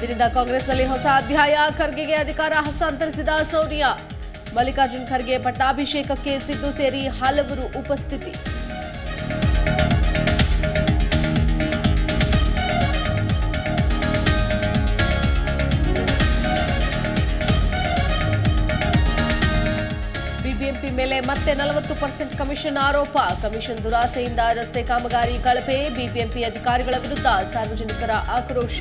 ಇಂದಿನಿಂದ ಕಾಂಗ್ರೆಸ್ನಲ್ಲಿ ಹೊಸ ಅಧ್ಯಾಯ ಖರ್ಗೆಗೆ ಅಧಿಕಾರ ಹಸ್ತಾಂತರಿಸಿದ ಸೋನಿಯಾ ಮಲ್ಲಿಕಾರ್ಜುನ್ ಖರ್ಗೆ ಪಟ್ಟಾಭಿಷೇಕಕ್ಕೆ ಸಿದ್ದು ಸೇರಿ ಹಲವರು ಉಪಸ್ಥಿತಿ ಬಿಬಿಎಂಪಿ ಮೇಲೆ ಮತ್ತೆ ನಲವತ್ತು ಪರ್ಸೆಂಟ್ ಕಮಿಷನ್ ಆರೋಪ ಕಮಿಷನ್ ದುರಾಸೆಯಿಂದ ರಸ್ತೆ ಕಾಮಗಾರಿ ಕಳಪೆ ಬಿಬಿಎಂಪಿ ಅಧಿಕಾರಿಗಳ ವಿರುದ್ಧ ಸಾರ್ವಜನಿಕರ ಆಕ್ರೋಶ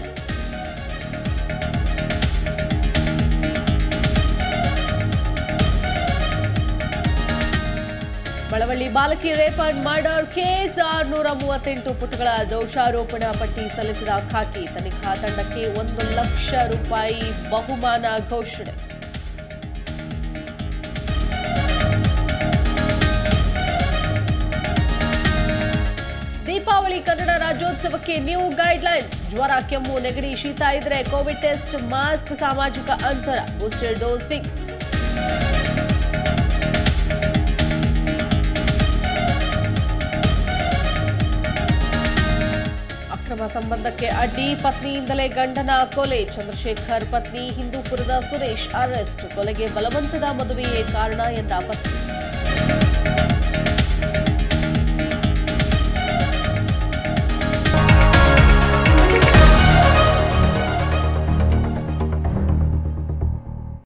ಮಳವಳ್ಳಿ ಬಾಲಕಿ ರೇಪ್ ಅಂಡ್ ಮರ್ಡರ್ ಕೇಸ್ ಆರ್ನೂರ ಮೂವತ್ತೆಂಟು ಪುಟಗಳ ದೋಷಾರೋಪಣಾ ಪಟ್ಟಿ ಸಲ್ಲಿಸಿದ ಖಾಕಿ ತನಿಖಾ ತಂಡಕ್ಕೆ ಒಂದು ಲಕ್ಷ ರೂಪಾಯಿ ಬಹುಮಾನ ಘೋಷಣೆ ದೀಪಾವಳಿ ಕನ್ನಡ ರಾಜ್ಯೋತ್ಸವಕ್ಕೆ ನ್ಯೂ ಗೈಡ್ಲೈನ್ಸ್ ಜ್ವರ ಕೆಮ್ಮು ನೆಗಡಿ ಶೀತ ಇದ್ರೆ ಕೋವಿಡ್ ಟೆಸ್ಟ್ ಮಾಸ್ಕ್ ಸಾಮಾಜಿಕ ಅಂತರ ಬೂಸ್ಟರ್ ಡೋಸ್ ಫಿಕ್ಸ್ ಅಕ್ರಮ ಸಂಬಂಧಕ್ಕೆ ಅಡ್ಡಿ ಪತ್ನಿಯಿಂದಲೇ ಗಂಡನ ಕೊಲೆ ಚಂದ್ರಶೇಖರ್ ಪತ್ನಿ ಹಿಂದೂಪುರದ ಸುರೇಶ್ ಅರೆಸ್ಟ್ ಕೊಲೆಗೆ ಬಲವಂತದ ಮದುವೆಯೇ ಕಾರಣ ಎಂದ ಪತ್ನಿ